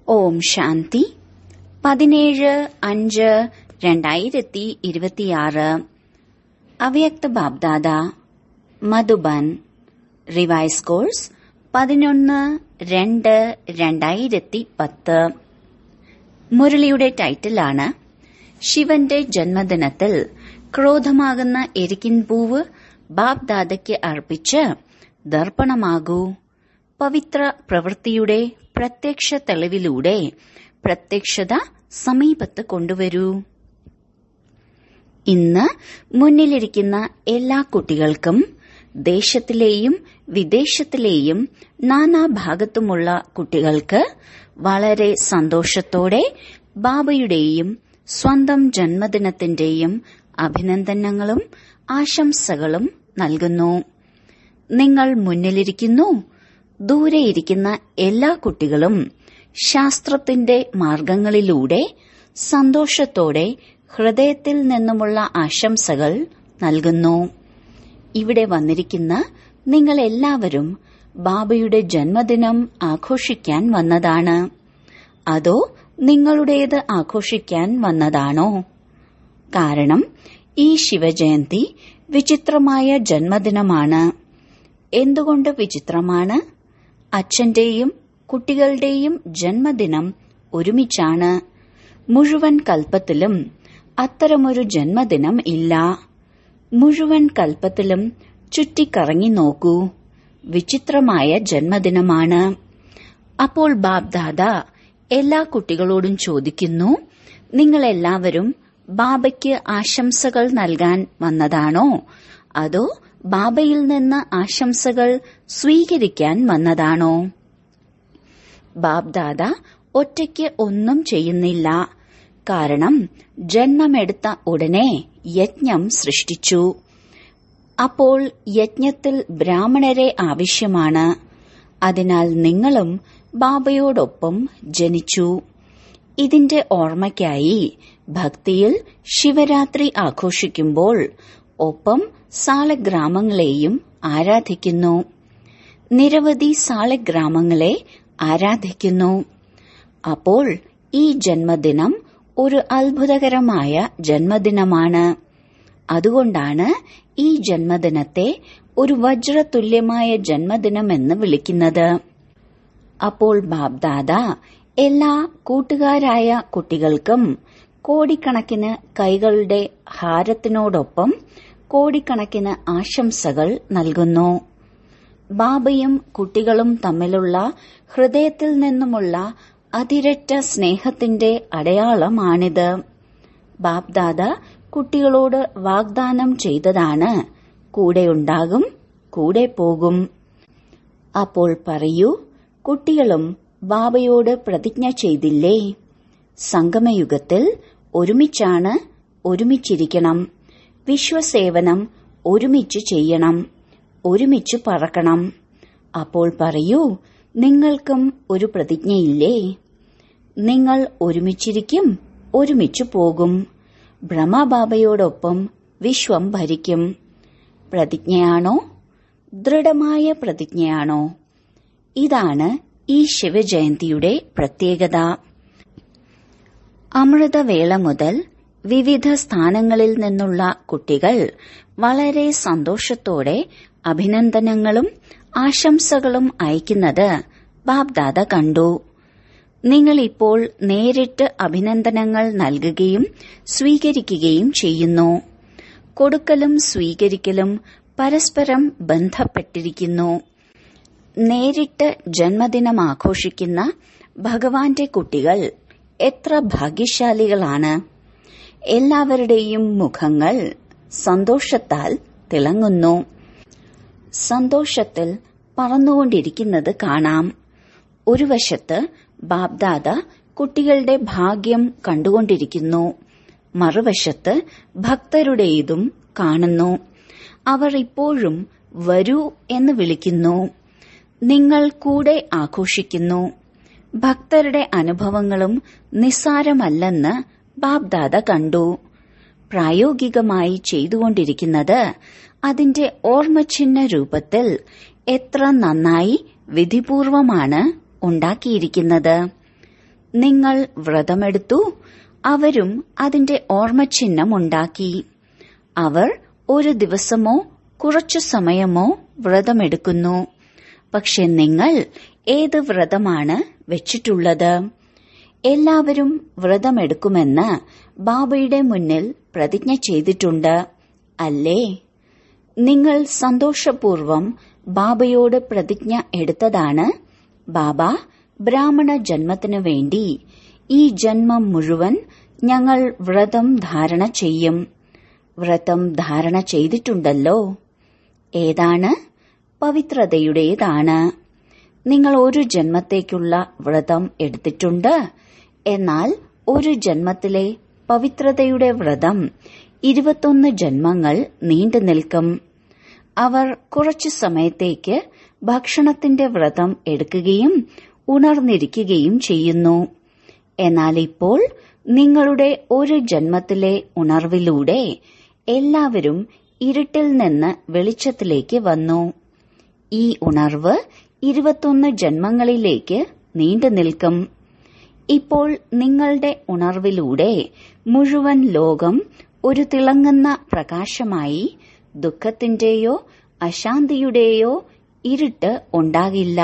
ഓം ശാന്തി പതിനേഴ് അഞ്ച് രണ്ടായിരത്തി ഇരുപത്തിയാറ് അവ്യക്ത ബാബ്ദാദ മധുബൻ റിവൈസ് കോഴ്സ് പതിനൊന്ന് രണ്ട് രണ്ടായിരത്തി പത്ത് മുരളിയുടെ ടൈറ്റിലാണ് ശിവന്റെ ജന്മദിനത്തിൽ ക്രോധമാകുന്ന എരിക്കിൻ പൂവ് ബാബ്ദാദയ്ക്ക് അർപ്പിച്ച് ദർപ്പണമാകൂ പവിത്ര പ്രവൃത്തിയുടെ പ്രത്യക്ഷ തെളിവിലൂടെ പ്രത്യക്ഷത സമീപത്ത് കൊണ്ടുവരൂ ഇന്ന് മുന്നിലിരിക്കുന്ന എല്ലാ കുട്ടികൾക്കും ദേശത്തിലെയും വിദേശത്തിലെയും നാനാഭാഗത്തുമുള്ള കുട്ടികൾക്ക് വളരെ സന്തോഷത്തോടെ ബാബയുടെയും സ്വന്തം ജന്മദിനത്തിന്റെയും അഭിനന്ദനങ്ങളും ആശംസകളും നൽകുന്നു നിങ്ങൾ മുന്നിലിരിക്കുന്നു ദൂരെയിരിക്കുന്ന എല്ലാ കുട്ടികളും ശാസ്ത്രത്തിന്റെ മാർഗങ്ങളിലൂടെ സന്തോഷത്തോടെ ഹൃദയത്തിൽ നിന്നുമുള്ള ആശംസകൾ നൽകുന്നു ഇവിടെ വന്നിരിക്കുന്ന നിങ്ങൾ എല്ലാവരും ബാബയുടെ ജന്മദിനം ആഘോഷിക്കാൻ വന്നതാണ് അതോ നിങ്ങളുടേത് ആഘോഷിക്കാൻ വന്നതാണോ കാരണം ഈ ശിവജയന്തി വിചിത്രമായ ജന്മദിനമാണ് എന്തുകൊണ്ട് വിചിത്രമാണ് അച്ഛന്റെയും കുട്ടികളുടെയും ജന്മദിനം ഒരുമിച്ചാണ് മുഴുവൻ കൽപ്പത്തിലും അത്തരമൊരു ജന്മദിനം ഇല്ല മുഴുവൻ കൽപ്പത്തിലും ചുറ്റിക്കറങ്ങി നോക്കൂ വിചിത്രമായ ജന്മദിനമാണ് അപ്പോൾ ബാബ്ദാദ എല്ലാ കുട്ടികളോടും ചോദിക്കുന്നു നിങ്ങൾ എല്ലാവരും ബാബയ്ക്ക് ആശംസകൾ നൽകാൻ വന്നതാണോ അതോ ബാബയിൽ നിന്ന് ആശംസകൾ സ്വീകരിക്കാൻ വന്നതാണോ ബാബ്ദാദ ഒറ്റയ്ക്ക് ഒന്നും ചെയ്യുന്നില്ല കാരണം ജന്മമെടുത്ത ഉടനെ യജ്ഞം സൃഷ്ടിച്ചു അപ്പോൾ യജ്ഞത്തിൽ ബ്രാഹ്മണരെ ആവശ്യമാണ് അതിനാൽ നിങ്ങളും ബാബയോടൊപ്പം ജനിച്ചു ഇതിന്റെ ഓർമ്മയ്ക്കായി ഭക്തിയിൽ ശിവരാത്രി ആഘോഷിക്കുമ്പോൾ ഒപ്പം സാളഗ്രാമങ്ങളെയും ആരാധിക്കുന്നു നിരവധി സാളഗ്രാമങ്ങളെ ആരാധിക്കുന്നു അപ്പോൾ ഈ ജന്മദിനം ഒരു അത്ഭുതകരമായ ജന്മദിനമാണ് അതുകൊണ്ടാണ് ഈ ജന്മദിനത്തെ ഒരു വജ്രതുല്യമായ ജന്മദിനമെന്ന് വിളിക്കുന്നത് അപ്പോൾ ബാബ്ദാദ എല്ലാ കൂട്ടുകാരായ കുട്ടികൾക്കും കോടിക്കണക്കിന് കൈകളുടെ ഹാരത്തിനോടൊപ്പം കോടിക്കണക്കിന് ആശംസകൾ നൽകുന്നു ബാബയും കുട്ടികളും തമ്മിലുള്ള ഹൃദയത്തിൽ നിന്നുമുള്ള അതിരറ്റ സ്നേഹത്തിന്റെ അടയാളമാണിത് ബാബ്ദാദ കുട്ടികളോട് വാഗ്ദാനം ചെയ്തതാണ് കൂടെയുണ്ടാകും കൂടെ പോകും അപ്പോൾ പറയൂ കുട്ടികളും ബാബയോട് പ്രതിജ്ഞ ചെയ്തില്ലേ സംഗമയുഗത്തിൽ ഒരുമിച്ചാണ് ഒരുമിച്ചിരിക്കണം വിശ്വസേവനം ഒരുമിച്ച് ചെയ്യണം ഒരുമിച്ച് പറക്കണം അപ്പോൾ പറയൂ നിങ്ങൾക്കും ഒരു പ്രതിജ്ഞയില്ലേ നിങ്ങൾ ഒരുമിച്ചിരിക്കും ഒരുമിച്ച് പോകും ബ്രഹ്മബാബയോടൊപ്പം വിശ്വം ഭരിക്കും പ്രതിജ്ഞയാണോ ദൃഢമായ പ്രതിജ്ഞയാണോ ഇതാണ് ഈ ശിവജയന്തിയുടെ പ്രത്യേകത അമൃതവേള മുതൽ വിവിധ സ്ഥാനങ്ങളിൽ നിന്നുള്ള കുട്ടികൾ വളരെ സന്തോഷത്തോടെ അഭിനന്ദനങ്ങളും ആശംസകളും അയക്കുന്നത് ബാബ്ദാദ കണ്ടു നിങ്ങൾ ഇപ്പോൾ നേരിട്ട് അഭിനന്ദനങ്ങൾ നൽകുകയും സ്വീകരിക്കുകയും ചെയ്യുന്നു കൊടുക്കലും സ്വീകരിക്കലും പരസ്പരം ബന്ധപ്പെട്ടിരിക്കുന്നു നേരിട്ട് ജന്മദിനം ആഘോഷിക്കുന്ന ഭഗവാന്റെ കുട്ടികൾ എത്ര ഭാഗ്യശാലികളാണ് എല്ലാവരുടെയും മുഖങ്ങൾ സന്തോഷത്താൽ തിളങ്ങുന്നു സന്തോഷത്തിൽ പറന്നുകൊണ്ടിരിക്കുന്നത് കാണാം ഒരു വശത്ത് ബാബ്ദാദ കുട്ടികളുടെ ഭാഗ്യം കണ്ടുകൊണ്ടിരിക്കുന്നു മറുവശത്ത് ഭക്തരുടേതും കാണുന്നു അവർ ഇപ്പോഴും വരൂ എന്ന് വിളിക്കുന്നു നിങ്ങൾ കൂടെ ആഘോഷിക്കുന്നു ഭക്തരുടെ അനുഭവങ്ങളും നിസ്സാരമല്ലെന്ന് ബാബ്ദാദ കണ്ടു പ്രായോഗികമായി ചെയ്തുകൊണ്ടിരിക്കുന്നത് അതിന്റെ ഓർമ്മചിഹ്ന രൂപത്തിൽ എത്ര നന്നായി വിധിപൂർവമാണ് ഉണ്ടാക്കിയിരിക്കുന്നത് നിങ്ങൾ വ്രതമെടുത്തു അവരും അതിന്റെ ഓർമ്മചിഹ്നം ഉണ്ടാക്കി അവർ ഒരു ദിവസമോ കുറച്ചു സമയമോ വ്രതമെടുക്കുന്നു പക്ഷെ നിങ്ങൾ ഏത് വ്രതമാണ് വെച്ചിട്ടുള്ളത് എല്ലാവരും വ്രതമെടുക്കുമെന്ന് ബാബയുടെ മുന്നിൽ പ്രതിജ്ഞ ചെയ്തിട്ടുണ്ട് അല്ലേ നിങ്ങൾ സന്തോഷപൂർവം ബാബയോട് പ്രതിജ്ഞ എടുത്തതാണ് ബാബ ബ്രാഹ്മണ ജന്മത്തിനു വേണ്ടി ഈ ജന്മം മുഴുവൻ ഞങ്ങൾ വ്രതം ധാരണ ചെയ്യും വ്രതം ധാരണ ചെയ്തിട്ടുണ്ടല്ലോ ഏതാണ് പവിത്രതയുടേതാണ് നിങ്ങൾ ഒരു ജന്മത്തേക്കുള്ള വ്രതം എടുത്തിട്ടുണ്ട് എന്നാൽ ഒരു ജന്മത്തിലെ പവിത്രതയുടെ വ്രതം ഇരുപത്തൊന്ന് ജന്മങ്ങൾ നീണ്ടു നിൽക്കും അവർ കുറച്ചു സമയത്തേക്ക് ഭക്ഷണത്തിന്റെ വ്രതം എടുക്കുകയും ഉണർന്നിരിക്കുകയും ചെയ്യുന്നു എന്നാൽ ഇപ്പോൾ നിങ്ങളുടെ ഒരു ജന്മത്തിലെ ഉണർവിലൂടെ എല്ലാവരും ഇരുട്ടിൽ നിന്ന് വെളിച്ചത്തിലേക്ക് വന്നു ഈ ഉണർവ് ഇരുപത്തൊന്ന് ജന്മങ്ങളിലേക്ക് നീണ്ടു നിൽക്കും ഇപ്പോൾ നിങ്ങളുടെ ഉണർവിലൂടെ മുഴുവൻ ലോകം ഒരു തിളങ്ങുന്ന പ്രകാശമായി ദുഃഖത്തിന്റെയോ അശാന്തിയുടെയോ ഇരുട്ട് ഉണ്ടാകില്ല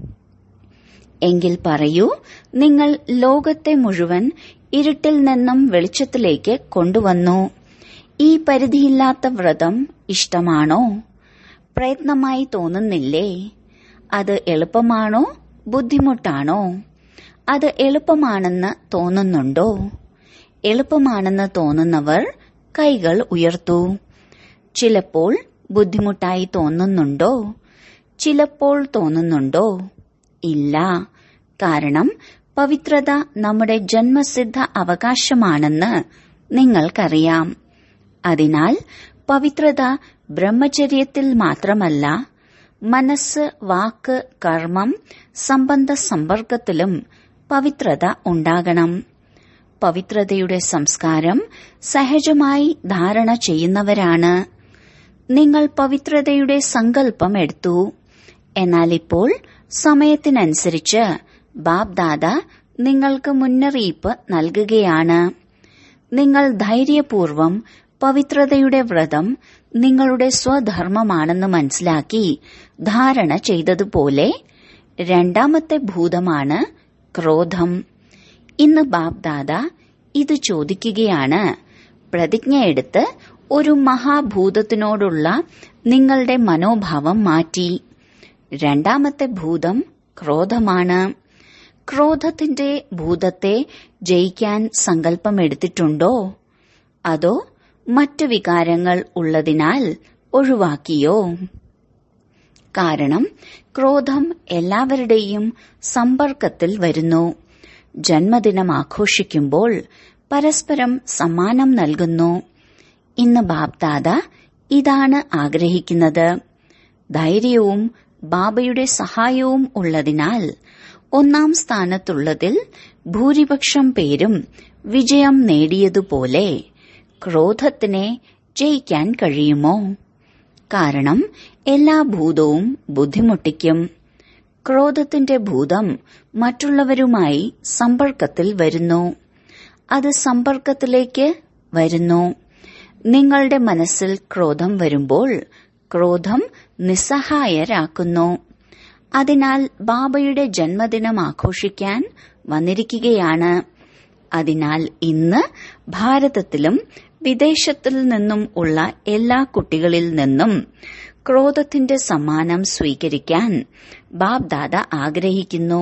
എങ്കിൽ പറയൂ നിങ്ങൾ ലോകത്തെ മുഴുവൻ ഇരുട്ടിൽ നിന്നും വെളിച്ചത്തിലേക്ക് കൊണ്ടുവന്നു ഈ പരിധിയില്ലാത്ത വ്രതം ഇഷ്ടമാണോ പ്രയത്നമായി തോന്നുന്നില്ലേ അത് എളുപ്പമാണോ ബുദ്ധിമുട്ടാണോ അത് എളുപ്പമാണെന്ന് തോന്നുന്നുണ്ടോ എളുപ്പമാണെന്ന് തോന്നുന്നവർ കൈകൾ ഉയർത്തൂ ചിലപ്പോൾ ബുദ്ധിമുട്ടായി തോന്നുന്നുണ്ടോ ചിലപ്പോൾ തോന്നുന്നുണ്ടോ ഇല്ല കാരണം പവിത്രത നമ്മുടെ ജന്മസിദ്ധ അവകാശമാണെന്ന് നിങ്ങൾക്കറിയാം അതിനാൽ പവിത്രത ബ്രഹ്മചര്യത്തിൽ മാത്രമല്ല മനസ്സ് വാക്ക് കർമ്മം സംബന്ധ സമ്പർക്കത്തിലും പവിത്രത ഉണ്ടാകണം പവിത്രതയുടെ സംസ്കാരം സഹജമായി ധാരണ ചെയ്യുന്നവരാണ് നിങ്ങൾ പവിത്രതയുടെ സങ്കല്പം എടുത്തു എന്നാൽ ഇപ്പോൾ സമയത്തിനനുസരിച്ച് ബാബ് ദാദ നിങ്ങൾക്ക് മുന്നറിയിപ്പ് നൽകുകയാണ് നിങ്ങൾ ധൈര്യപൂർവം പവിത്രതയുടെ വ്രതം നിങ്ങളുടെ സ്വധർമ്മമാണെന്ന് മനസ്സിലാക്കി ധാരണ ചെയ്തതുപോലെ രണ്ടാമത്തെ ഭൂതമാണ് ക്രോധം ഇന്ന് ബാബ് ദാദ ഇത് ചോദിക്കുകയാണ് പ്രതിജ്ഞയെടുത്ത് ഒരു മഹാഭൂതത്തിനോടുള്ള നിങ്ങളുടെ മനോഭാവം മാറ്റി രണ്ടാമത്തെ ഭൂതം ക്രോധമാണ് ക്രോധത്തിന്റെ ഭൂതത്തെ ജയിക്കാൻ സങ്കല്പമെടുത്തിട്ടുണ്ടോ അതോ മറ്റു വികാരങ്ങൾ ഉള്ളതിനാൽ ഒഴിവാക്കിയോ കാരണം ക്രോധം എല്ലാവരുടെയും സമ്പർക്കത്തിൽ വരുന്നു ജന്മദിനം ആഘോഷിക്കുമ്പോൾ പരസ്പരം സമ്മാനം നൽകുന്നു ഇന്ന് ബാബ്ദാദ ഇതാണ് ആഗ്രഹിക്കുന്നത് ധൈര്യവും ബാബയുടെ സഹായവും ഉള്ളതിനാൽ ഒന്നാം സ്ഥാനത്തുള്ളതിൽ ഭൂരിപക്ഷം പേരും വിജയം നേടിയതുപോലെ ക്രോധത്തിനെ ജയിക്കാൻ കഴിയുമോ കാരണം എല്ലാ ഭൂതവും ബുദ്ധിമുട്ടിക്കും ക്രോധത്തിന്റെ ഭൂതം മറ്റുള്ളവരുമായി സമ്പർക്കത്തിൽ വരുന്നു അത് സമ്പർക്കത്തിലേക്ക് വരുന്നു നിങ്ങളുടെ മനസ്സിൽ ക്രോധം വരുമ്പോൾ ക്രോധം നിസ്സഹായരാക്കുന്നു അതിനാൽ ബാബയുടെ ജന്മദിനം ആഘോഷിക്കാൻ വന്നിരിക്കുകയാണ് അതിനാൽ ഇന്ന് ഭാരതത്തിലും വിദേശത്തിൽ നിന്നും ഉള്ള എല്ലാ കുട്ടികളിൽ നിന്നും ക്രോധത്തിന്റെ സമ്മാനം സ്വീകരിക്കാൻ ബാബ്ദാദ ആഗ്രഹിക്കുന്നു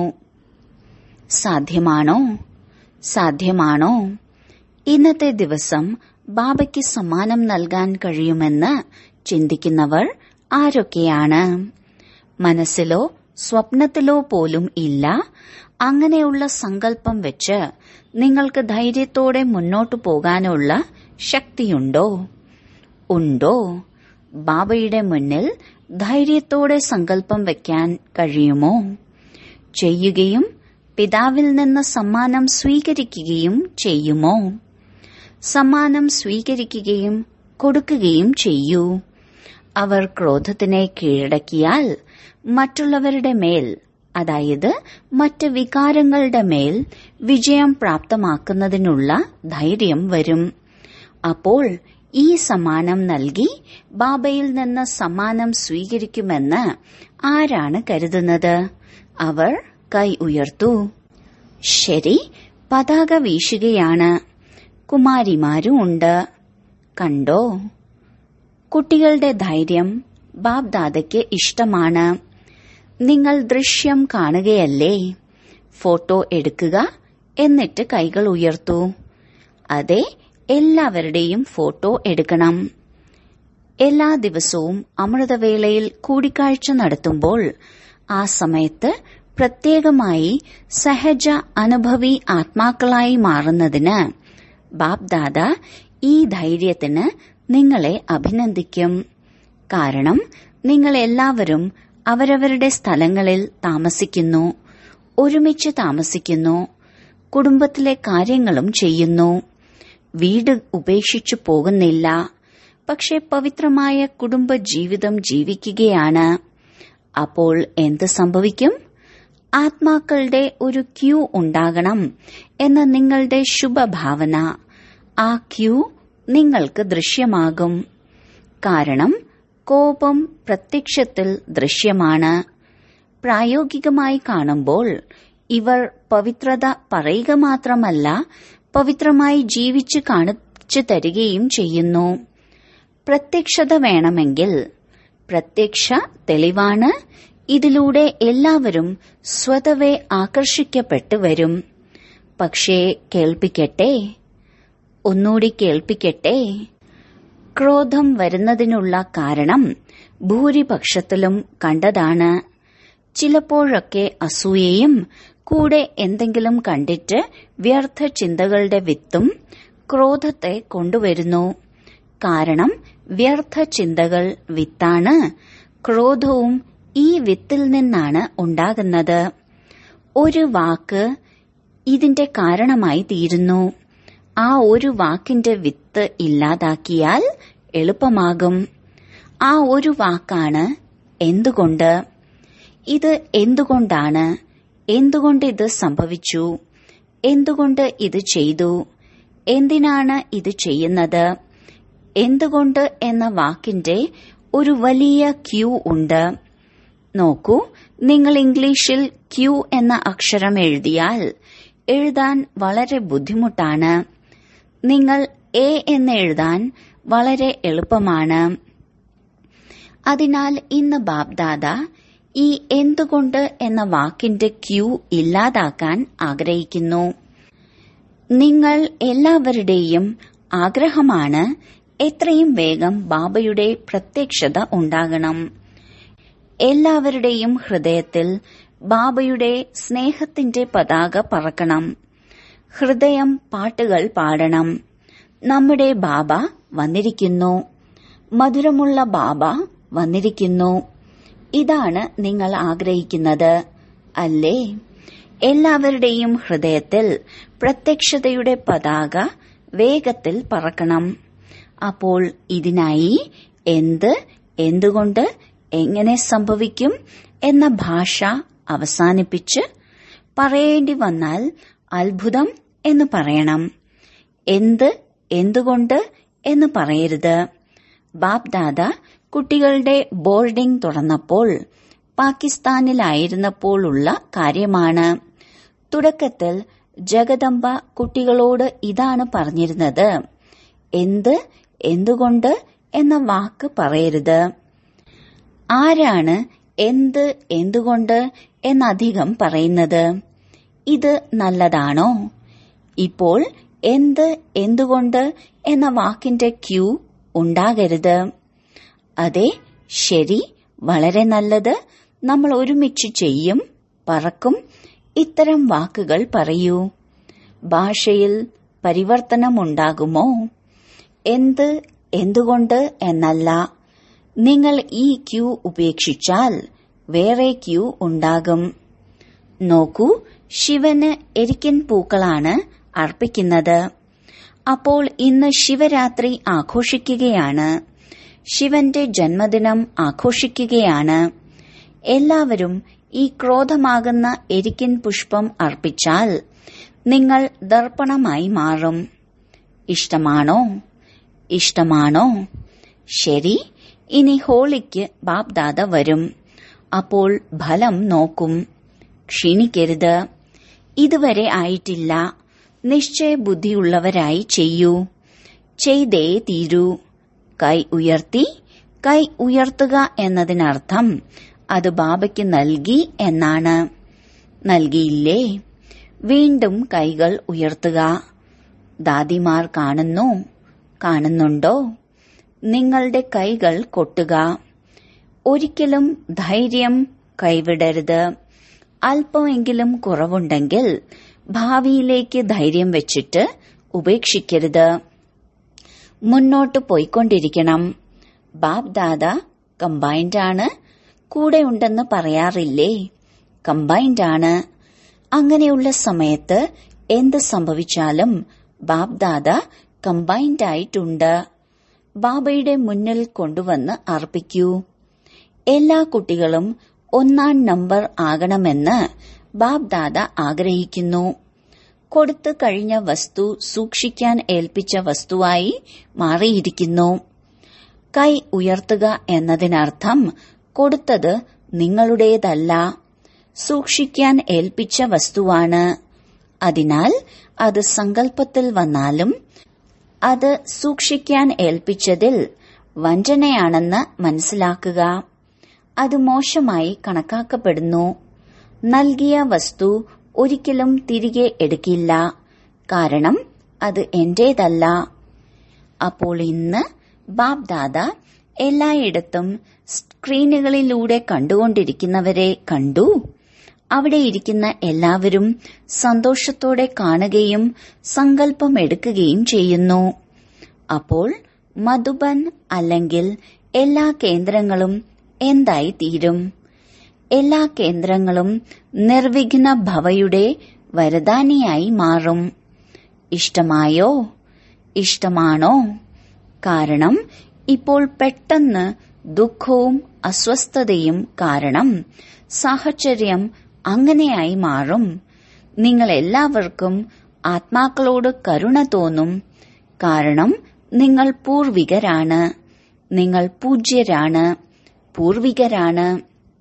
സാധ്യമാണോ സാധ്യമാണോ ഇന്നത്തെ ദിവസം ബാബയ്ക്ക് സമ്മാനം നൽകാൻ കഴിയുമെന്ന് ചിന്തിക്കുന്നവർ ആരൊക്കെയാണ് മനസ്സിലോ സ്വപ്നത്തിലോ പോലും ഇല്ല അങ്ങനെയുള്ള സങ്കല്പം വെച്ച് നിങ്ങൾക്ക് ധൈര്യത്തോടെ മുന്നോട്ടു പോകാനുള്ള ശക്തിയുണ്ടോ ഉണ്ടോ ബാബയുടെ മുന്നിൽ ധൈര്യത്തോടെ സങ്കല്പം വെക്കാൻ കഴിയുമോ ചെയ്യുകയും പിതാവിൽ നിന്ന് സമ്മാനം സ്വീകരിക്കുകയും ചെയ്യുമോ സമ്മാനം സ്വീകരിക്കുകയും കൊടുക്കുകയും ചെയ്യൂ അവർ ക്രോധത്തിനെ കീഴടക്കിയാൽ മറ്റുള്ളവരുടെ മേൽ അതായത് മറ്റ് വികാരങ്ങളുടെ മേൽ വിജയം പ്രാപ്തമാക്കുന്നതിനുള്ള ധൈര്യം വരും അപ്പോൾ ഈ സമ്മാനം നൽകി ബാബയിൽ നിന്ന് സമ്മാനം സ്വീകരിക്കുമെന്ന് ആരാണ് കരുതുന്നത് അവർ കൈ ഉയർത്തു ശരി പതാക വീശുകയാണ് കുമാരിമാരും ഉണ്ട് കണ്ടോ കുട്ടികളുടെ ധൈര്യം ബാബ്ദാദയ്ക്ക് ഇഷ്ടമാണ് നിങ്ങൾ ദൃശ്യം കാണുകയല്ലേ ഫോട്ടോ എടുക്കുക എന്നിട്ട് കൈകൾ ഉയർത്തു അതെ എല്ലാവരുടെയും ഫോട്ടോ എടുക്കണം എല്ലാ ദിവസവും അമൃതവേളയിൽ കൂടിക്കാഴ്ച നടത്തുമ്പോൾ ആ സമയത്ത് പ്രത്യേകമായി സഹജ അനുഭവി ആത്മാക്കളായി മാറുന്നതിന് ബാബ്ദാദ ഈ ധൈര്യത്തിന് നിങ്ങളെ അഭിനന്ദിക്കും കാരണം നിങ്ങൾ എല്ലാവരും അവരവരുടെ സ്ഥലങ്ങളിൽ താമസിക്കുന്നു ഒരുമിച്ച് താമസിക്കുന്നു കുടുംബത്തിലെ കാര്യങ്ങളും ചെയ്യുന്നു വീട് ഉപേക്ഷിച്ചു പോകുന്നില്ല പക്ഷെ പവിത്രമായ കുടുംബ ജീവിതം ജീവിക്കുകയാണ് അപ്പോൾ എന്ത് സംഭവിക്കും ആത്മാക്കളുടെ ഒരു ക്യൂ ഉണ്ടാകണം എന്ന നിങ്ങളുടെ ശുഭഭാവന ആ ക്യൂ നിങ്ങൾക്ക് ദൃശ്യമാകും കാരണം കോപം പ്രത്യക്ഷത്തിൽ ദൃശ്യമാണ് പ്രായോഗികമായി കാണുമ്പോൾ ഇവർ പവിത്രത പറയുക മാത്രമല്ല പവിത്രമായി ജീവിച്ചു കാണിച്ചു തരികയും ചെയ്യുന്നു പ്രത്യക്ഷത വേണമെങ്കിൽ പ്രത്യക്ഷ തെളിവാണ് ഇതിലൂടെ എല്ലാവരും സ്വതവേ ആകർഷിക്കപ്പെട്ടു വരും പക്ഷേ കേൾപ്പിക്കട്ടെ ഒന്നുകൂടി കേൾപ്പിക്കട്ടെ ക്രോധം വരുന്നതിനുള്ള കാരണം ഭൂരിപക്ഷത്തിലും കണ്ടതാണ് ചിലപ്പോഴൊക്കെ അസൂയയും കൂടെ എന്തെങ്കിലും കണ്ടിട്ട് വ്യർത്ഥ ചിന്തകളുടെ വിത്തും ക്രോധത്തെ കൊണ്ടുവരുന്നു കാരണം വ്യർത്ഥ ചിന്തകൾ വിത്താണ് ക്രോധവും ഈ വിത്തിൽ നിന്നാണ് ഉണ്ടാകുന്നത് ഒരു വാക്ക് ഇതിന്റെ കാരണമായി തീരുന്നു ആ ഒരു വാക്കിന്റെ വിത്ത് ഇല്ലാതാക്കിയാൽ എളുപ്പമാകും ആ ഒരു വാക്കാണ് എന്തുകൊണ്ട് ഇത് എന്തുകൊണ്ടാണ് എന്തുകൊണ്ട് ഇത് സംഭവിച്ചു എന്തുകൊണ്ട് ഇത് ചെയ്തു എന്തിനാണ് ഇത് ചെയ്യുന്നത് എന്തുകൊണ്ട് എന്ന വാക്കിന്റെ ഒരു വലിയ ക്യൂ ഉണ്ട് നോക്കൂ നിങ്ങൾ ഇംഗ്ലീഷിൽ ക്യൂ എന്ന അക്ഷരം എഴുതിയാൽ എഴുതാൻ വളരെ ബുദ്ധിമുട്ടാണ് നിങ്ങൾ എ എന്ന് എഴുതാൻ വളരെ എളുപ്പമാണ് അതിനാൽ ഇന്ന് ബാബ്ദാദ ഈ എന്തുകൊണ്ട് എന്ന വാക്കിന്റെ ക്യൂ ഇല്ലാതാക്കാൻ ആഗ്രഹിക്കുന്നു നിങ്ങൾ എല്ലാവരുടെയും ആഗ്രഹമാണ് എത്രയും വേഗം ബാബയുടെ പ്രത്യക്ഷത ഉണ്ടാകണം എല്ലാവരുടെയും ഹൃദയത്തിൽ ബാബയുടെ സ്നേഹത്തിന്റെ പതാക പറക്കണം ഹൃദയം പാട്ടുകൾ പാടണം നമ്മുടെ ബാബ വന്നിരിക്കുന്നു മധുരമുള്ള ബാബ വന്നിരിക്കുന്നു ഇതാണ് നിങ്ങൾ ആഗ്രഹിക്കുന്നത് അല്ലേ എല്ലാവരുടെയും ഹൃദയത്തിൽ പ്രത്യക്ഷതയുടെ പതാക വേഗത്തിൽ പറക്കണം അപ്പോൾ ഇതിനായി എന്ത് എന്തുകൊണ്ട് എങ്ങനെ സംഭവിക്കും എന്ന ഭാഷ അവസാനിപ്പിച്ച് പറയേണ്ടി വന്നാൽ അത്ഭുതം എന്ന് പറയണം എന്ത് എന്തുകൊണ്ട് എന്ന് പറയരുത് ബാബ് ദാദ കുട്ടികളുടെ ബോർഡിംഗ് തുറന്നപ്പോൾ പാകിസ്ഥാനിലായിരുന്നപ്പോൾ ഉള്ള കാര്യമാണ് തുടക്കത്തിൽ ജഗദമ്പ കുട്ടികളോട് ഇതാണ് പറഞ്ഞിരുന്നത് എന്ത് എന്തുകൊണ്ട് എന്ന വാക്ക് പറയരുത് ആരാണ് എന്ത് എന്തുകൊണ്ട് എന്നധികം പറയുന്നത് ഇത് നല്ലതാണോ ഇപ്പോൾ എന്ത് എന്തുകൊണ്ട് എന്ന വാക്കിന്റെ ക്യൂ ഉണ്ടാകരുത് അതെ ശരി വളരെ നല്ലത് നമ്മൾ ഒരുമിച്ച് ചെയ്യും പറക്കും ഇത്തരം വാക്കുകൾ പറയൂ ഭാഷയിൽ പരിവർത്തനമുണ്ടാകുമോ എന്ത് എന്തുകൊണ്ട് എന്നല്ല നിങ്ങൾ ഈ ക്യൂ ഉപേക്ഷിച്ചാൽ വേറെ ക്യൂ ഉണ്ടാകും നോക്കൂ ശിവന് എരിക്കൻ പൂക്കളാണ് അർപ്പിക്കുന്നത് അപ്പോൾ ഇന്ന് ശിവരാത്രി ആഘോഷിക്കുകയാണ് ശിവന്റെ ജന്മദിനം ആഘോഷിക്കുകയാണ് എല്ലാവരും ഈ ക്രോധമാകുന്ന എരിക്കിൻ പുഷ്പം അർപ്പിച്ചാൽ നിങ്ങൾ ദർപ്പണമായി മാറും ഇഷ്ടമാണോ ഇഷ്ടമാണോ ശരി ഇനി ഹോളിക്ക് ബാപ്ദാദ വരും അപ്പോൾ ഫലം നോക്കും ക്ഷീണിക്കരുത് ഇതുവരെ ആയിട്ടില്ല നിശ്ചയ ബുദ്ധിയുള്ളവരായി ചെയ്യൂ ചെയ്തേ തീരൂ കൈ ഉയർത്തി കൈ ഉയർത്തുക എന്നതിനർത്ഥം അത് ബാബയ്ക്ക് നൽകി എന്നാണ് നൽകിയില്ലേ വീണ്ടും കൈകൾ ഉയർത്തുക ദാദിമാർ കാണുന്നു കാണുന്നുണ്ടോ നിങ്ങളുടെ കൈകൾ കൊട്ടുക ഒരിക്കലും ധൈര്യം കൈവിടരുത് അല്പമെങ്കിലും കുറവുണ്ടെങ്കിൽ ഭാവിയിലേക്ക് ധൈര്യം വെച്ചിട്ട് ഉപേക്ഷിക്കരുത് മുന്നോട്ട് പോയിക്കൊണ്ടിരിക്കണം ബാബ് ദാദ കമ്പൈൻഡ് ആണ് കൂടെ ഉണ്ടെന്ന് പറയാറില്ലേ കമ്പൈൻഡ് ആണ് അങ്ങനെയുള്ള സമയത്ത് എന്ത് സംഭവിച്ചാലും ബാബ് ദാദ കമ്പൈൻഡ് ആയിട്ടുണ്ട് ബാബയുടെ മുന്നിൽ കൊണ്ടുവന്ന് അർപ്പിക്കൂ എല്ലാ കുട്ടികളും ഒന്നാം നമ്പർ ആകണമെന്ന് ബാബ് ദാദ ആഗ്രഹിക്കുന്നു കൊടുത്തു കഴിഞ്ഞ വസ്തു സൂക്ഷിക്കാൻ ഏൽപ്പിച്ച വസ്തുവായി മാറിയിരിക്കുന്നു കൈ ഉയർത്തുക എന്നതിനർത്ഥം കൊടുത്തത് നിങ്ങളുടേതല്ല സൂക്ഷിക്കാൻ ഏൽപ്പിച്ച വസ്തുവാണ് അതിനാൽ അത് സങ്കല്പത്തിൽ വന്നാലും അത് സൂക്ഷിക്കാൻ ഏൽപ്പിച്ചതിൽ വഞ്ചനയാണെന്ന് മനസ്സിലാക്കുക അത് മോശമായി കണക്കാക്കപ്പെടുന്നു നൽകിയ വസ്തു ഒരിക്കലും തിരികെ എടുക്കില്ല കാരണം അത് എന്റേതല്ല അപ്പോൾ ഇന്ന് ബാബ് ദാദ എല്ലായിടത്തും സ്ക്രീനുകളിലൂടെ കണ്ടുകൊണ്ടിരിക്കുന്നവരെ കണ്ടു അവിടെ ഇരിക്കുന്ന എല്ലാവരും സന്തോഷത്തോടെ കാണുകയും സങ്കല്പം എടുക്കുകയും ചെയ്യുന്നു അപ്പോൾ മധുബൻ അല്ലെങ്കിൽ എല്ലാ കേന്ദ്രങ്ങളും എന്തായി തീരും എല്ലാ കേന്ദ്രങ്ങളും നിർവിഘ്ന ഭവയുടെ വരദാനിയായി മാറും ഇഷ്ടമായോ ഇഷ്ടമാണോ കാരണം ഇപ്പോൾ പെട്ടെന്ന് ദുഃഖവും അസ്വസ്ഥതയും കാരണം സാഹചര്യം അങ്ങനെയായി മാറും നിങ്ങൾ എല്ലാവർക്കും ആത്മാക്കളോട് കരുണ തോന്നും കാരണം നിങ്ങൾ പൂർവികരാണ് നിങ്ങൾ പൂജ്യരാണ് പൂർവികരാണ്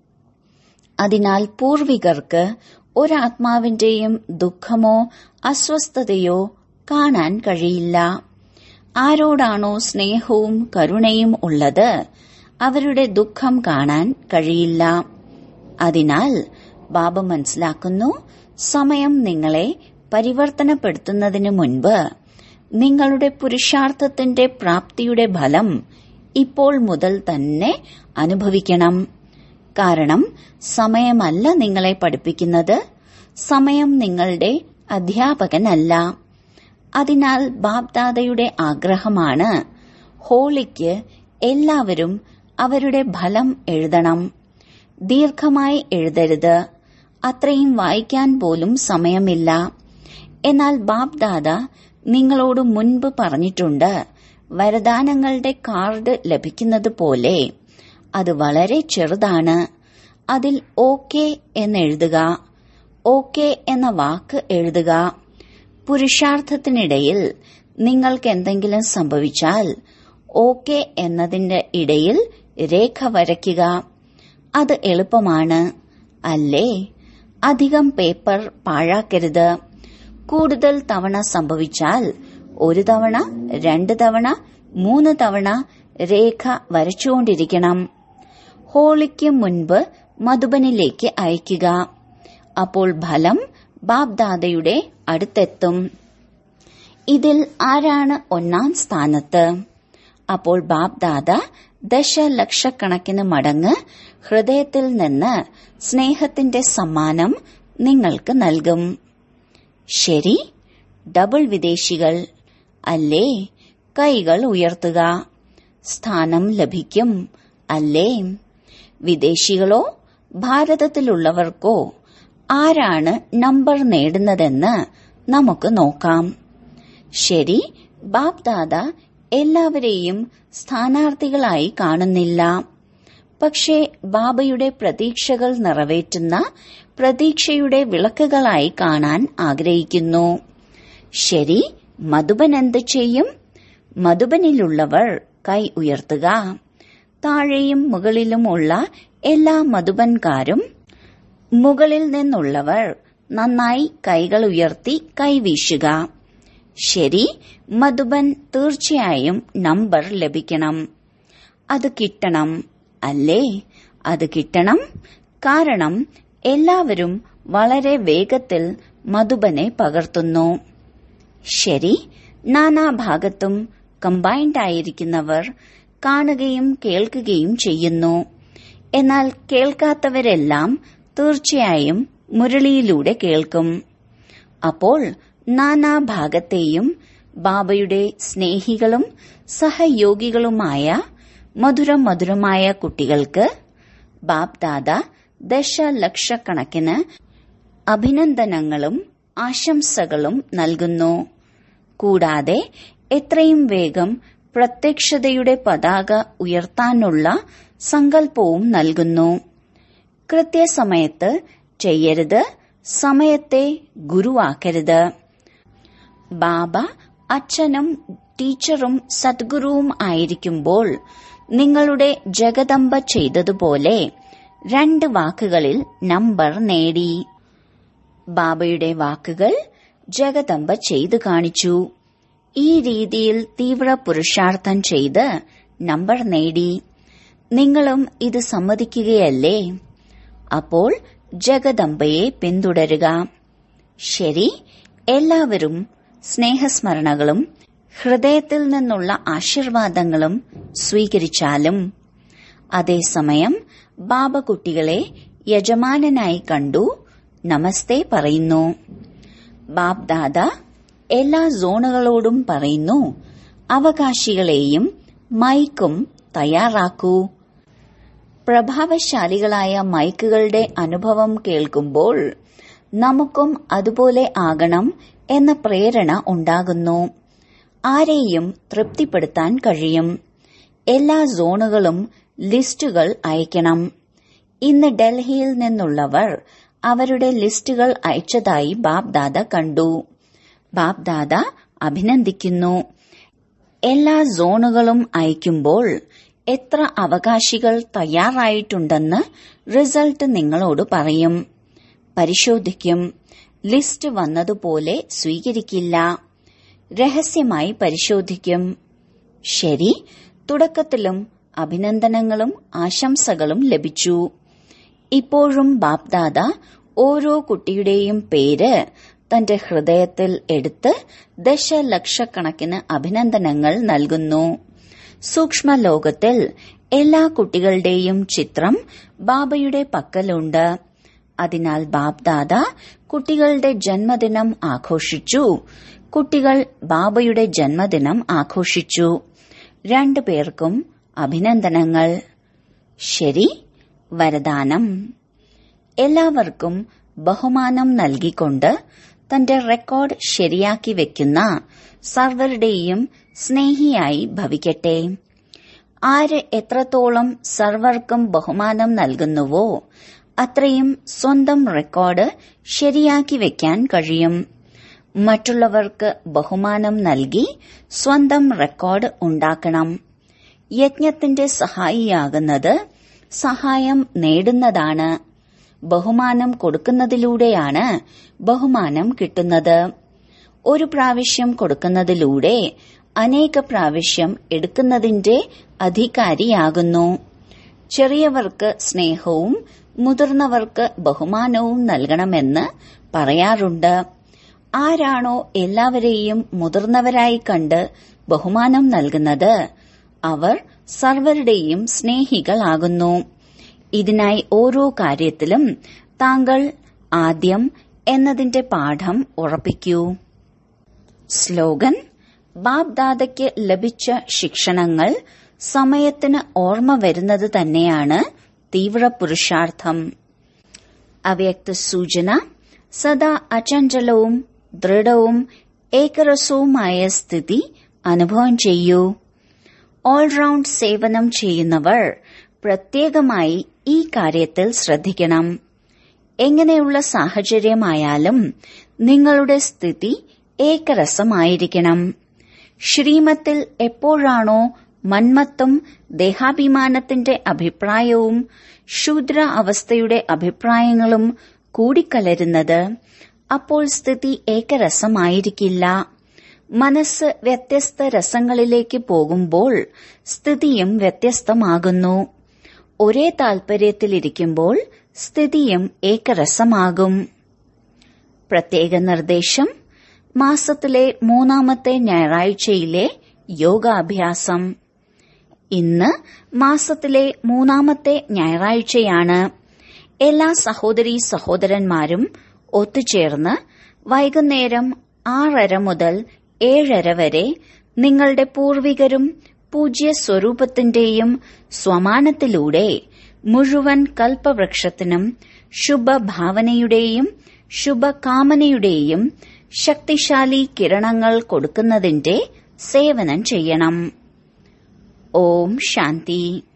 അതിനാൽ പൂർവികർക്ക് ഒരാത്മാവിന്റെയും ദുഃഖമോ അസ്വസ്ഥതയോ കാണാൻ കഴിയില്ല ആരോടാണോ സ്നേഹവും കരുണയും ഉള്ളത് അവരുടെ ദുഃഖം കാണാൻ കഴിയില്ല അതിനാൽ ബാബ മനസ്സിലാക്കുന്നു സമയം നിങ്ങളെ പരിവർത്തനപ്പെടുത്തുന്നതിനു മുൻപ് നിങ്ങളുടെ പുരുഷാർത്ഥത്തിന്റെ പ്രാപ്തിയുടെ ഫലം ഇപ്പോൾ മുതൽ തന്നെ അനുഭവിക്കണം കാരണം സമയമല്ല നിങ്ങളെ പഠിപ്പിക്കുന്നത് സമയം നിങ്ങളുടെ അധ്യാപകനല്ല അതിനാൽ ബാബ്ദാദയുടെ ആഗ്രഹമാണ് ഹോളിക്ക് എല്ലാവരും അവരുടെ ഫലം എഴുതണം ദീർഘമായി എഴുതരുത് അത്രയും വായിക്കാൻ പോലും സമയമില്ല എന്നാൽ ബാബ്ദാദ നിങ്ങളോട് മുൻപ് പറഞ്ഞിട്ടുണ്ട് വരദാനങ്ങളുടെ കാർഡ് ലഭിക്കുന്നത് പോലെ അത് വളരെ ചെറുതാണ് അതിൽ ഓക്കെ എന്നെഴുതുക ഓക്കെ എന്ന വാക്ക് എഴുതുക പുരുഷാർത്ഥത്തിനിടയിൽ നിങ്ങൾക്ക് എന്തെങ്കിലും സംഭവിച്ചാൽ ഓക്കെ എന്നതിന്റെ ഇടയിൽ രേഖ വരയ്ക്കുക അത് എളുപ്പമാണ് അല്ലേ അധികം പേപ്പർ പാഴാക്കരുത് കൂടുതൽ തവണ സംഭവിച്ചാൽ ഒരു തവണ രണ്ട് തവണ മൂന്ന് തവണ രേഖ വരച്ചുകൊണ്ടിരിക്കണം ഹോളിക്ക് മുൻപ് മധുബനിലേക്ക് അയക്കുക അപ്പോൾ ഫലം ബാബ്ദാദയുടെ അടുത്തെത്തും ഇതിൽ ആരാണ് ഒന്നാം സ്ഥാനത്ത് അപ്പോൾ ബാബ്ദാദ ദശലക്ഷക്കണക്കിന് മടങ്ങ് ഹൃദയത്തിൽ നിന്ന് സ്നേഹത്തിന്റെ സമ്മാനം നിങ്ങൾക്ക് നൽകും ശരി ഡബിൾ വിദേശികൾ അല്ലേ കൈകൾ ഉയർത്തുക സ്ഥാനം ലഭിക്കും അല്ലേ വിദേശികളോ ഭാരതത്തിലുള്ളവർക്കോ ആരാണ് നമ്പർ നേടുന്നതെന്ന് നമുക്ക് നോക്കാം ശരി ബാബ്ദാദ എല്ലാവരെയും സ്ഥാനാർത്ഥികളായി കാണുന്നില്ല പക്ഷേ ബാബയുടെ പ്രതീക്ഷകൾ നിറവേറ്റുന്ന പ്രതീക്ഷയുടെ വിളക്കുകളായി കാണാൻ ആഗ്രഹിക്കുന്നു ശരി മധുബൻ എന്ത് ചെയ്യും മധുബനിലുള്ളവർ കൈ ഉയർത്തുക താഴെയും മുകളിലുമുള്ള എല്ലാ മധുബൻകാരും മുകളിൽ നിന്നുള്ളവർ നന്നായി കൈകൾ ഉയർത്തി കൈവീശുക ശരി മധുബൻ തീർച്ചയായും നമ്പർ ലഭിക്കണം അത് കിട്ടണം അല്ലേ അത് കിട്ടണം കാരണം എല്ലാവരും വളരെ വേഗത്തിൽ മധുബനെ പകർത്തുന്നു ശരി നാനാഭാഗത്തും കമ്പൈൻഡ് ആയിരിക്കുന്നവർ കാണുകയും കേൾക്കുകയും ചെയ്യുന്നു എന്നാൽ കേൾക്കാത്തവരെല്ലാം തീർച്ചയായും മുരളിയിലൂടെ കേൾക്കും അപ്പോൾ നാനാഭാഗത്തെയും ബാബയുടെ സ്നേഹികളും സഹയോഗികളുമായ മധുരം മധുരമായ കുട്ടികൾക്ക് ബാബ് ദാദ ദശലക്ഷക്കണക്കിന് അഭിനന്ദനങ്ങളും ആശംസകളും നൽകുന്നു കൂടാതെ എത്രയും വേഗം പ്രത്യക്ഷതയുടെ പതാക ഉയർത്താനുള്ള സങ്കല്പവും നൽകുന്നു കൃത്യസമയത്ത് ചെയ്യരുത് സമയത്തെ ഗുരുവാക്കരുത് ബാബ അച്ഛനും ടീച്ചറും സദ്ഗുരുവും ആയിരിക്കുമ്പോൾ നിങ്ങളുടെ ജഗദമ്പ ചെയ്തതുപോലെ രണ്ട് വാക്കുകളിൽ നമ്പർ നേടി ബാബയുടെ വാക്കുകൾ ജഗദമ്പ ചെയ്തു കാണിച്ചു ഈ രീതിയിൽ തീവ്ര പുരുഷാർത്ഥം ചെയ്ത് നമ്പർ നേടി നിങ്ങളും ഇത് സമ്മതിക്കുകയല്ലേ അപ്പോൾ ജഗദമ്പയെ പിന്തുടരുക ശരി എല്ലാവരും സ്നേഹസ്മരണകളും ഹൃദയത്തിൽ നിന്നുള്ള ആശീർവാദങ്ങളും സ്വീകരിച്ചാലും അതേസമയം ബാബ കുട്ടികളെ യജമാനനായി കണ്ടു നമസ്തേ പറയുന്നു ബാബ് ദാദ എല്ലാ സോണുകളോടും പറയുന്നു അവകാശികളെയും മൈക്കും തയ്യാറാക്കൂ പ്രഭാവശാലികളായ മൈക്കുകളുടെ അനുഭവം കേൾക്കുമ്പോൾ നമുക്കും അതുപോലെ ആകണം എന്ന പ്രേരണ ഉണ്ടാകുന്നു ആരെയും തൃപ്തിപ്പെടുത്താൻ കഴിയും എല്ലാ സോണുകളും ലിസ്റ്റുകൾ അയക്കണം ഇന്ന് ഡൽഹിയിൽ നിന്നുള്ളവർ അവരുടെ ലിസ്റ്റുകൾ അയച്ചതായി ബാബ് ദാദ കണ്ടു ബാബ് ദാദ അഭിനന്ദിക്കുന്നു എല്ലാ സോണുകളും അയക്കുമ്പോൾ എത്ര അവകാശികൾ തയ്യാറായിട്ടുണ്ടെന്ന് റിസൾട്ട് നിങ്ങളോട് പറയും പരിശോധിക്കും ലിസ്റ്റ് വന്നതുപോലെ സ്വീകരിക്കില്ല രഹസ്യമായി പരിശോധിക്കും ശരി തുടക്കത്തിലും അഭിനന്ദനങ്ങളും ആശംസകളും ലഭിച്ചു ഇപ്പോഴും ബാപ്ദാദ ഓരോ കുട്ടിയുടെയും പേര് തന്റെ ഹൃദയത്തിൽ എടുത്ത് ദശലക്ഷക്കണക്കിന് അഭിനന്ദനങ്ങൾ നൽകുന്നു സൂക്ഷ്മ ലോകത്തിൽ എല്ലാ കുട്ടികളുടെയും ചിത്രം ബാബയുടെ പക്കലുണ്ട് അതിനാൽ ബാബ്ദാദ കുട്ടികളുടെ ജന്മദിനം ആഘോഷിച്ചു കുട്ടികൾ ബാബയുടെ ജന്മദിനം ആഘോഷിച്ചു രണ്ടു പേർക്കും അഭിനന്ദനങ്ങൾ ശരി വരദാനം എല്ലാവർക്കും ബഹുമാനം നൽകിക്കൊണ്ട് തന്റെ റെക്കോർഡ് ശരിയാക്കി വെക്കുന്ന സർവരുടെയും സ്നേഹിയായി ഭവിക്കട്ടെ ആര് എത്രത്തോളം സർവർക്കും ബഹുമാനം നൽകുന്നുവോ അത്രയും സ്വന്തം റെക്കോർഡ് ശരിയാക്കി വെക്കാൻ കഴിയും മറ്റുള്ളവർക്ക് ബഹുമാനം നൽകി സ്വന്തം റെക്കോർഡ് ഉണ്ടാക്കണം യജ്ഞത്തിന്റെ സഹായിയാകുന്നത് സഹായം നേടുന്നതാണ് ബഹുമാനം കൊടുക്കുന്നതിലൂടെയാണ് ബഹുമാനം കിട്ടുന്നത് ഒരു പ്രാവശ്യം കൊടുക്കുന്നതിലൂടെ അനേക പ്രാവശ്യം എടുക്കുന്നതിന്റെ അധികാരിയാകുന്നു ചെറിയവർക്ക് സ്നേഹവും മുതിർന്നവർക്ക് ബഹുമാനവും നൽകണമെന്ന് പറയാറുണ്ട് ആരാണോ എല്ലാവരെയും മുതിർന്നവരായി കണ്ട് ബഹുമാനം നൽകുന്നത് അവർ സർവരുടെയും സ്നേഹികളാകുന്നു ഇതിനായി ഓരോ കാര്യത്തിലും താങ്കൾ ആദ്യം എന്നതിന്റെ പാഠം ഉറപ്പിക്കൂ സ്ലോഗൻ ബാബ്ദാദയ്ക്ക് ലഭിച്ച ശിക്ഷണങ്ങൾ സമയത്തിന് ഓർമ്മ വരുന്നത് തന്നെയാണ് തീവ്ര പുരുഷാർത്ഥം അവ്യക്ത സൂചന സദാ അചഞ്ചലവും ദൃഢവും ഏകരസവുമായ സ്ഥിതി അനുഭവം ചെയ്യൂ ഓൾറൗണ്ട് സേവനം ചെയ്യുന്നവർ പ്രത്യേകമായി ഈ കാര്യത്തിൽ ശ്രദ്ധിക്കണം എങ്ങനെയുള്ള സാഹചര്യമായാലും നിങ്ങളുടെ സ്ഥിതി ഏകരസമായിരിക്കണം ശ്രീമത്തിൽ എപ്പോഴാണോ മന്മത്തും ദേഹാഭിമാനത്തിന്റെ അഭിപ്രായവും ശൂദ്ര അവസ്ഥയുടെ അഭിപ്രായങ്ങളും കൂടിക്കലരുന്നത് അപ്പോൾ സ്ഥിതി ഏകരസമായിരിക്കില്ല മനസ്സ് വ്യത്യസ്ത രസങ്ങളിലേക്ക് പോകുമ്പോൾ സ്ഥിതിയും വ്യത്യസ്തമാകുന്നു ഒരേ താൽപര്യത്തിലിരിക്കുമ്പോൾ സ്ഥിതിയും ഏകരസമാകും പ്രത്യേക നിർദ്ദേശം മാസത്തിലെ മൂന്നാമത്തെ ഞായറാഴ്ചയിലെ യോഗാഭ്യാസം ഇന്ന് മാസത്തിലെ മൂന്നാമത്തെ ഞായറാഴ്ചയാണ് എല്ലാ സഹോദരീ സഹോദരന്മാരും ഒത്തുചേർന്ന് വൈകുന്നേരം ആറര മുതൽ ഏഴര വരെ നിങ്ങളുടെ പൂർവികരും പൂജ്യ സ്വരൂപത്തിന്റെയും സ്വമാനത്തിലൂടെ മുഴുവൻ കൽപ്പവൃക്ഷത്തിനും ശുഭഭാവനയുടെയും ശുഭകാമനയുടെയും ശക്തിശാലി കിരണങ്ങൾ കൊടുക്കുന്നതിന്റെ സേവനം ചെയ്യണം ഓം ശാന്തി